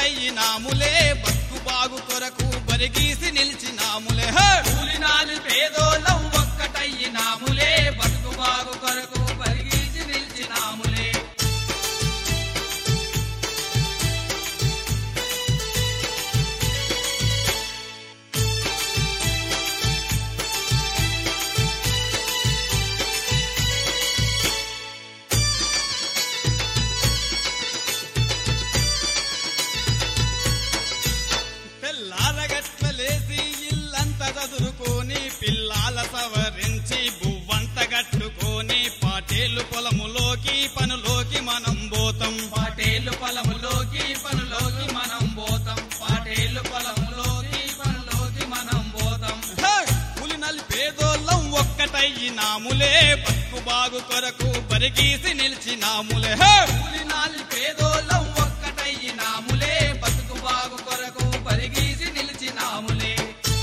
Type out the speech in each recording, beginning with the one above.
ఒక్కటయ్యినాములే బతుకు బాగు కొరకు బరిగీసి నిలిచినాములే హే! కూలినాలి పేదోళ్ళం ఒక్కటయ్యినాములే బతుకు బాగు కొరకు పరిగీసి నిలిచినాములే తెల్లారగట్ల లేసి ఇల్లంత చదురుకొని పిల్లాల సవరించి బువ్వంత గట్టుకొని పాటేలు పొలములోకి పనులోకి మనం పోతాం పాటేలు పొలములోకి పనులోకి మనం పోతాం పాటేలు పొలములోకి పనులోకి మనం పోతాం హే! పులి నలిపేదోళ్ళం ఒక్కటయ్యినాములే బతుకు బాగు కొరకు బరిగీసి నిలిచినాములే హే! కూలినాలి పేదోళ్ళం ఒక్కటయ్యినాములే బతుకు బాగు కొరకు పరిగీసి నిలిచినాములే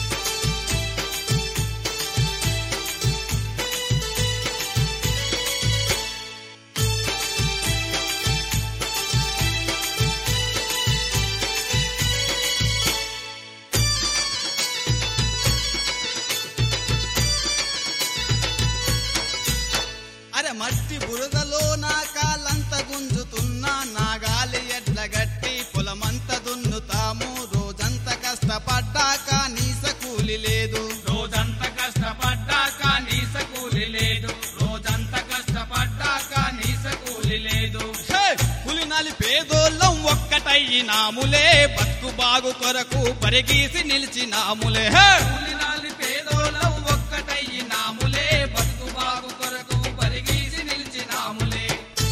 అరే మట్టి బురదలో నా కాలంత గుంజుతున్నా నా గాలి ఎడ్ల గట్టి పొలమంత దున్నుతాము రోజంత కష్టపడ్డాక నీస కూలి లేదు రోజంతా కష్టపడ్డాక నీస కూలి లేదు రోజంతా కష్టపడ్డాక నీస కూలి లేదు హే! పులి నలిపేదోళ్ళం ఒక్కటయ్యినాములే బతుకు బాగు కొరకు పరిగీసి నిలిచినాములే హే! కూలినాలి పేదోళ్ళం ఒక్కటయ్యినాములే బతుకు బాగు కొరకు పరిగీసి నిలిచినాములే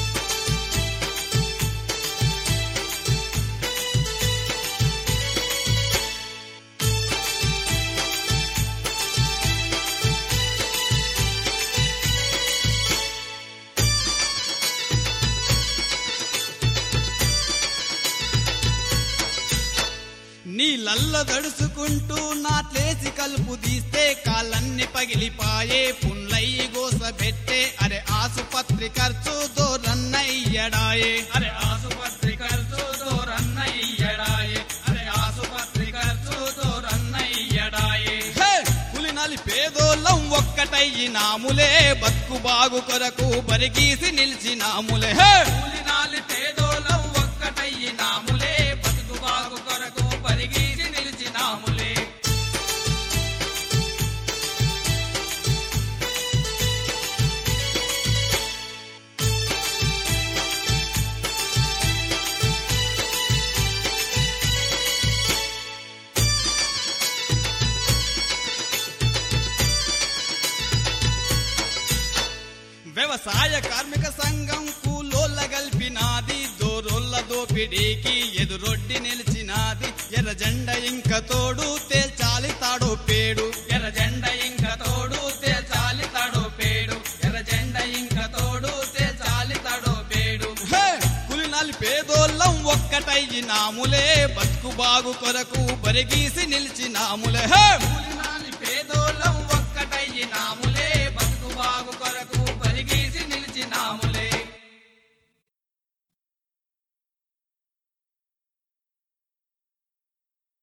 నీళ్ళల్ల దడుచుకుంటూ నాట్లేసి కలుపు తీస్తే కాళ్ళన్ని పగిలిపాయే పుండ్లయ్యి గోస పెట్టే అరే ఆసుపత్రి ఖర్చు దోరన్నయ్యడాయే అరే ఆసుపత్రి ఖర్చు దూరన్నయ్యడాయే అరే ఆసుపత్రి ఖర్చు దూరన్నయ్యడాయే హే! పులి నలిపేదోళ్ళం ఒక్కటయ్యినాములే బతుకు బాగు కొరకు బరిగీసి నిలిచినాములే హే! కూలినాలి పేదోళ్ళం ఒక్కటయ్యినాములే బతుకు బాగు కొరకు పరిగీసి నిలిచినాములే వ్యవసాయ కార్మిక సంఘం కూలోళ్ళ గల్పినాది దోరోళ్ళ దోపిడీకి ఎదురొడ్డి నిలిచినాది ఎర్ర జెండ ఇంక తోడు తేల్చాలి తాడో పేడు ఎర్ర జెండ ఇంక తోడు తేల్చాలి తడో పేడు ఎర్ర జెండ ఇంక తోడు తేల్చాలి తడో పేడు హే! పులి నలిపేదోళ్ళం ఒక్కటయ్యినాములే బతుకు బాగు కొరకు బరిగీసి నిలిచినాములే హే! కూలినాలి